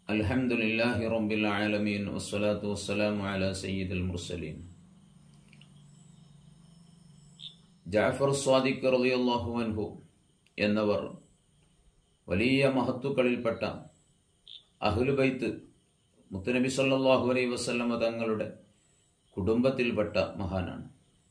الحمد لله رب العالمين والصلاة والسلام على سيد المرسلين ജാഫർ സ്വാദിഖ് റളിയല്ലാഹു അൻഹു എന്നവർ വലിയ മഹത്തുക്കളിൽപ്പെട്ട അഹ്ലുബൈത്ത് മുത്തനബി സല്ലല്ലാഹു അലൈഹി വസല്ലമ തങ്ങളുടെ കുടുംബത്തിൽപ്പെട്ട മഹാനാണ്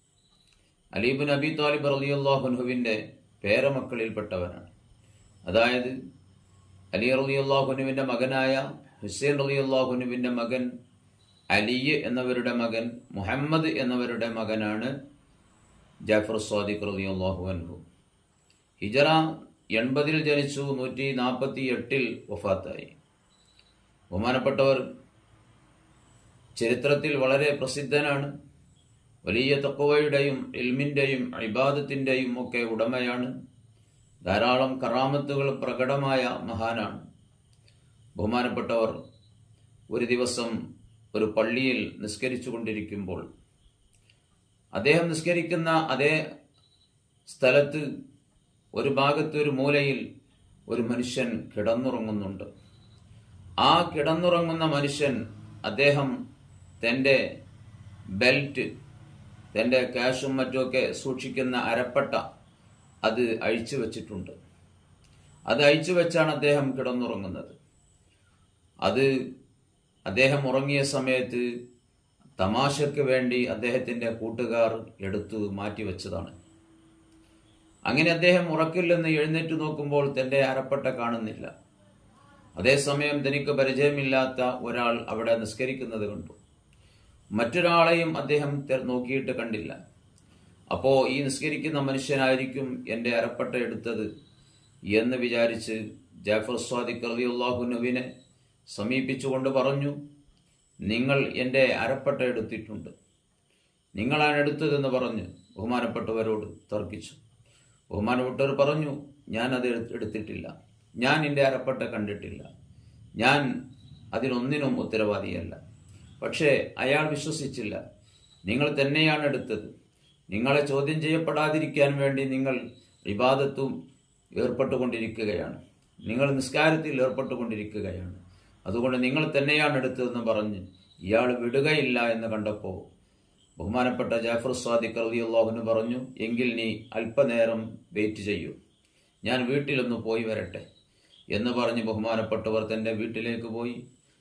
അലീബിൻ അബി താലിബ് റളിയല്ലാഹു അൻഹുവിൻ്റെ പേരമക്കളിൽപ്പെട്ടവനാണ് അതായത് അലി റളിയല്ലാഹുനുവിൻ്റെ മകനായ ഹുസൈൻ റളിയല്ലാഹുനുവിൻ്റെ മകൻ അലി എന്നവരുടെ മകൻ മുഹമ്മദ് എന്നവരുടെ മകനാണ് ജാഫർ സ്വാദിഖ് റളിയല്ലാഹു അൻഹു ഹിജറ എൺപതിൽ ജനിച്ചു നൂറ്റി നാൽപ്പത്തി എട്ടിൽ വഫാത്തായി ബഹുമാനപ്പെട്ടവർ ചരിത്രത്തിൽ വളരെ പ്രസിദ്ധനാണ് വലിയ തക്കവയുടെയും ഇൽമിൻ്റെയും ഇബാദത്തിൻ്റെയും ഒക്കെ ഉടമയാണ് ധാരാളം കറാമത്തുകൾ പ്രകടമായ മഹാനാണ് ബഹുമാനപ്പെട്ടവർ ഒരു ദിവസം ഒരു പള്ളിയിൽ നിസ്കരിച്ചു കൊണ്ടിരിക്കുമ്പോൾ അദ്ദേഹം നിസ്കരിക്കുന്ന അതേ സ്ഥലത്ത് ഒരു ഭാഗത്ത് ഒരു മൂലയിൽ ഒരു മനുഷ്യൻ കിടന്നുറങ്ങുന്നുണ്ട് ആ കിടന്നുറങ്ങുന്ന മനുഷ്യൻ അദ്ദേഹം തൻ്റെ ബെൽറ്റ് തൻ്റെ ക്യാഷും മറ്റുമൊക്കെ സൂക്ഷിക്കുന്ന അരപ്പട്ട അത് അഴിച്ചു വച്ചിട്ടുണ്ട് അത് അഴിച്ചു വെച്ചാണ് അദ്ദേഹം കിടന്നുറങ്ങുന്നത് അത് അദ്ദേഹം ഉറങ്ങിയ സമയത്ത് തമാശയ്ക്ക് വേണ്ടി അദ്ദേഹത്തിൻ്റെ കൂട്ടുകാർ എടുത്തു മാറ്റിവെച്ചതാണ് അങ്ങനെ അദ്ദേഹം ഉറക്കിൽ നിന്ന് എഴുന്നേറ്റ് നോക്കുമ്പോൾ തൻ്റെ അരപ്പട്ട കാണുന്നില്ല അതേസമയം തനിക്ക് പരിചയമില്ലാത്ത ഒരാൾ അവിടെ നിസ്കരിക്കുന്നത് കണ്ടു മറ്റൊരാളെയും അദ്ദേഹം നോക്കിയിട്ട് കണ്ടില്ല അപ്പോ ഈ നിസ്കരിക്കുന്ന മനുഷ്യനായിരിക്കും എൻ്റെ അരപ്പട്ട എടുത്തത് എന്ന് വിചാരിച്ച് ജാഫർ സ്വാദിഖ് റളിയല്ലാഹുനുവിനെ സമീപിച്ചുകൊണ്ട് പറഞ്ഞു നിങ്ങൾ എൻ്റെ അരപ്പട്ട എടുത്തിട്ടുണ്ട് നിങ്ങളാണ് എടുത്തതെന്ന് പറഞ്ഞു ബഹുമാനപ്പെട്ടവരോട് തർക്കിച്ചു ബഹുമാനപ്പെട്ടവർ പറഞ്ഞു ഞാൻ അത് എടുത്തിട്ടില്ല ഞാൻ എൻ്റെ അരപ്പട്ട കണ്ടിട്ടില്ല ഞാൻ അതിനൊന്നിനും ഉത്തരവാദിയല്ല പക്ഷേ അയാൾ വിശ്വസിച്ചില്ല നിങ്ങൾ തന്നെയാണ് എടുത്തത് നിങ്ങളെ ചോദ്യം ചെയ്യപ്പെടാതിരിക്കാൻ വേണ്ടി നിങ്ങൾ വിവാദത്തും ഏർപ്പെട്ടുകൊണ്ടിരിക്കുകയാണ് നിങ്ങൾ നിസ്കാരത്തിൽ ഏർപ്പെട്ടുകൊണ്ടിരിക്കുകയാണ് അതുകൊണ്ട് നിങ്ങൾ തന്നെയാണ് എടുത്തതെന്ന് പറഞ്ഞ് ഇയാൾ വിടുകയില്ല എന്ന് കണ്ടപ്പോൾ ബഹുമാനപ്പെട്ട ജാഫർ സ്വാദിഖ് റളിയല്ലാഹുവിന് പറഞ്ഞു എങ്കിൽ നീ അല്പനേരം വെയിറ്റ് ചെയ്യൂ ഞാൻ വീട്ടിലൊന്ന് പോയി വരട്ടെ എന്ന് പറഞ്ഞ് ബഹുമാനപ്പെട്ടവർ തൻ്റെ വീട്ടിലേക്ക് പോയി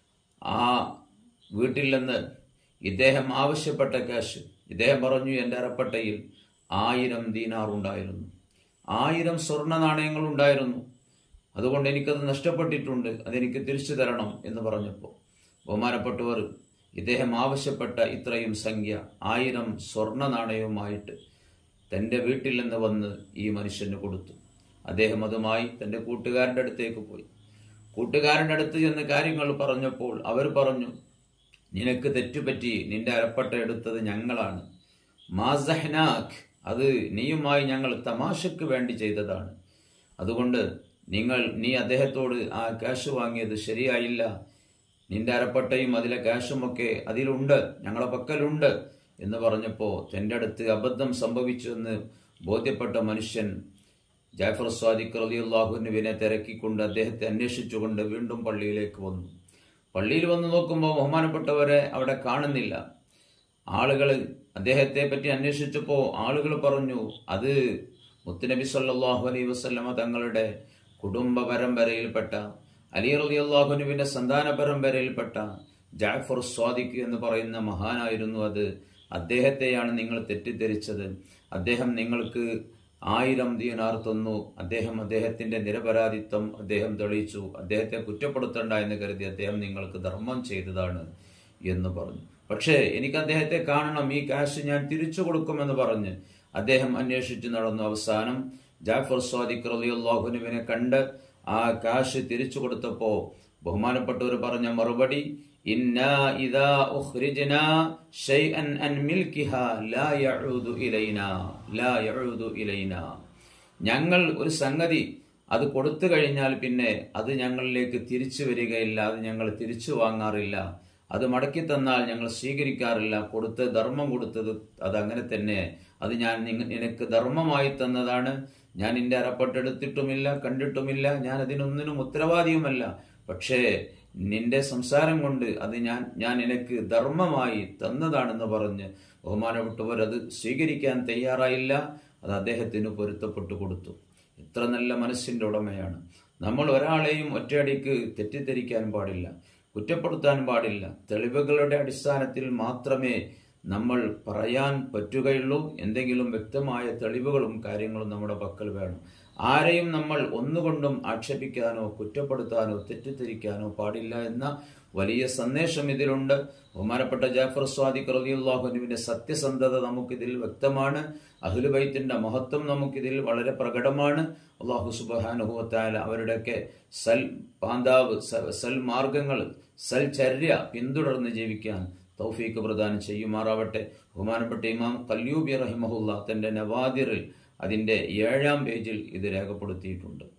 ആ വീട്ടിൽ നിന്ന് ഇദ്ദേഹം ആവശ്യപ്പെട്ട ക്യാഷ് ഇദ്ദേഹം പറഞ്ഞു എൻ്റെ അരപ്പട്ടയിൽ ആയിരം ദീനാർ ഉണ്ടായിരുന്നു ആയിരം സ്വർണ്ണ നാണയങ്ങൾ ഉണ്ടായിരുന്നു അതുകൊണ്ട് എനിക്കത് നഷ്ടപ്പെട്ടിട്ടുണ്ട് അതെനിക്ക് തിരിച്ചു തരണം എന്ന് പറഞ്ഞപ്പോൾ ബഹുമാനപ്പെട്ടവർ ഇദ്ദേഹം ആവശ്യപ്പെട്ട ഇത്രയും സംഖ്യ ആയിരം സ്വർണ്ണ നാണയവുമായിട്ട് തൻ്റെ വീട്ടിൽ നിന്ന് വന്ന് ഈ മനുഷ്യന് കൊടുത്തു അദ്ദേഹം അതുമായി തൻ്റെ കൂട്ടുകാരൻ്റെ അടുത്തേക്ക് പോയി കൂട്ടുകാരൻ്റെ അടുത്ത് ചെന്ന് കാര്യങ്ങൾ പറഞ്ഞപ്പോൾ അവർ പറഞ്ഞു നിനക്ക് തെറ്റുപറ്റി നിന്റെ അരപ്പട്ട എടുത്തത് ഞങ്ങളാണ് മാസഹ്നാഖ് അത് നീയുമായി ഞങ്ങൾ തമാശക്ക് വേണ്ടി ചെയ്തതാണ് അതുകൊണ്ട് നിങ്ങൾ നീ അദ്ദേഹത്തോട് ആ ക്യാഷ് വാങ്ങിയത് ശരിയായില്ല നിന്റെ അരപ്പട്ടയും അതിലെ ക്യാഷുമൊക്കെ അതിലുണ്ട് ഞങ്ങളെ പക്കലുണ്ട് എന്ന് പറഞ്ഞപ്പോൾ തൻ്റെ അടുത്ത് അബദ്ധം സംഭവിച്ചു എന്ന് ബോധ്യപ്പെട്ട മനുഷ്യൻ ജാഫർ സ്വാദിഖ് റലിയുല്ലാഹുനുവിനെ തിരക്കിക്കൊണ്ട് അദ്ദേഹത്തെ അന്വേഷിച്ചുകൊണ്ട് വീണ്ടും പള്ളിയിലേക്ക് വന്നു പള്ളിയിൽ വന്ന് നോക്കുമ്പോൾ ബഹുമാനപ്പെട്ടവരെ അവിടെ കാണുന്നില്ല ആളുകൾ അദ്ദേഹത്തെ പറ്റി അന്വേഷിച്ചപ്പോൾ ആളുകൾ പറഞ്ഞു അത് മുത്തുനബി സല്ലാഹു അലൈ വസ്ലമ തങ്ങളുടെ കുടുംബ പരമ്പരയിൽപ്പെട്ട അലി റലി അള്ളാഹുനുവിന്റെ സന്താന പരമ്പരയിൽപ്പെട്ട ജാഫർ സ്വാദിഖ് എന്ന് പറയുന്ന മഹാനായിരുന്നു അത് അദ്ദേഹത്തെയാണ് നിങ്ങൾ തെറ്റിദ്ധരിച്ചത് അദ്ദേഹം നിങ്ങൾക്ക് ആയിരം ദീനാർ തന്നു അദ്ദേഹം അദ്ദേഹത്തിന്റെ നിരപരാധിത്വം അദ്ദേഹം തെളിയിച്ചു അദ്ദേഹത്തെ കുറ്റപ്പെടുത്തണ്ട എന്ന് കരുതി അദ്ദേഹം നിങ്ങൾക്ക് ധർമ്മം ചെയ്തതാണ് എന്ന് പറഞ്ഞു പക്ഷേ എനിക്ക് അദ്ദേഹത്തെ കാണണം ഈ കാശ് ഞാൻ തിരിച്ചു കൊടുക്കുമെന്ന് പറഞ്ഞ് അദ്ദേഹം അന്വേഷിച്ചു നടന്നു അവസാനം ജാഫർ സ്വാദിഖ് റലിയുല്ലാഹുനുവിനെ കണ്ട് ആ കാശ് തിരിച്ചു കൊടുത്തപ്പോ ബഹുമാനപ്പെട്ടവർ പറഞ്ഞ മറുപടി ഇന്നാ ഇദാ ഉഖ്രിജ്നാ ഷൈഅൻ അൻ മിൽകിഹാ ലാ യഊദു ഇലൈനാ ലാ യഊദു ഇലൈനാ ഞങ്ങൾ ഒരു സംഗതി അത് കൊടുത്തു കഴിഞ്ഞാൽ പിന്നെ അത് ഞങ്ങളിലേക്ക് തിരിച്ചു വരികയില്ല അത് ഞങ്ങൾ തിരിച്ചു വാങ്ങാറില്ല അത് മടക്കി തന്നാൽ ഞങ്ങൾ സ്വീകരിക്കാറില്ല കൊടുത്ത് ധർമ്മം കൊടുത്തത് അത് അങ്ങനെ തന്നെ അത് ഞാൻ നിനക്ക് ധർമ്മമായി തന്നതാണ് ഞാൻ എൻ്റെ അറപ്പെട്ടെടുത്തിട്ടുമില്ല കണ്ടിട്ടുമില്ല ഞാൻ അതിനൊന്നിനും ഉത്തരവാദിയുമല്ല പക്ഷേ നിന്റെ സംസാരം കൊണ്ട് അത് ഞാൻ ഞാൻ എനിക്ക് ധർമ്മമായി തന്നതാണെന്ന് പറഞ്ഞ് ബഹുമാനപ്പെട്ടവർ അത് സ്വീകരിക്കാൻ തയ്യാറായില്ല അത് അദ്ദേഹത്തിന് പൊരുത്തപ്പെട്ടു കൊടുത്തു എത്ര നല്ല മനസ്സിന്റെ ഉടമയാണ് നമ്മൾ ഒരാളെയും ഒറ്റയടിക്ക് തെറ്റിദ്ധരിക്കാൻ പാടില്ല കുറ്റപ്പെടുത്താൻ പാടില്ല തെളിവുകളുടെ അടിസ്ഥാനത്തിൽ മാത്രമേ നമ്മൾ പറയാൻ പറ്റുകയുള്ളൂ എന്തെങ്കിലും വ്യക്തമായ തെളിവുകളും കാര്യങ്ങളും നമ്മുടെ പക്കൽ വേണം ആരെയും നമ്മൾ ഒന്നുകൊണ്ടും ആക്ഷേപിക്കാനോ കുറ്റപ്പെടുത്താനോ തെറ്റിദ്ധരിക്കാനോ പാടില്ല എന്ന വലിയ സന്ദേശം ഇതിലുണ്ട് ബഹുമാനപ്പെട്ട ജാഫർ സ്വാദിഖ് റലിയുല്ലാഹുനുവിന്റെ സത്യസന്ധത നമുക്കിതിൽ വ്യക്തമാണ് അഹുലുബൈത്തിന്റെ മഹത്വം നമുക്കിതിൽ വളരെ പ്രകടമാണ് അള്ളാഹു സുബാനുഭവത്തായ അവരുടെയൊക്കെ സൽ പാന്താവ് സ- സൽ മാർഗങ്ങൾ സൽ ചര്യ പിന്തുടർന്ന് ജീവിക്കാൻ തൗഫീക്ക് പ്രദാനം ചെയ്യുമാറാവട്ടെ ബഹുമാനപ്പെട്ട ഇമാം കല്യൂബി റഹിമഹുല്ല തന്റെ നവാദിറിൽ അതിന്റെ ഏഴാം പേജിൽ ഇത് രേഖപ്പെടുത്തിയിട്ടുണ്ട്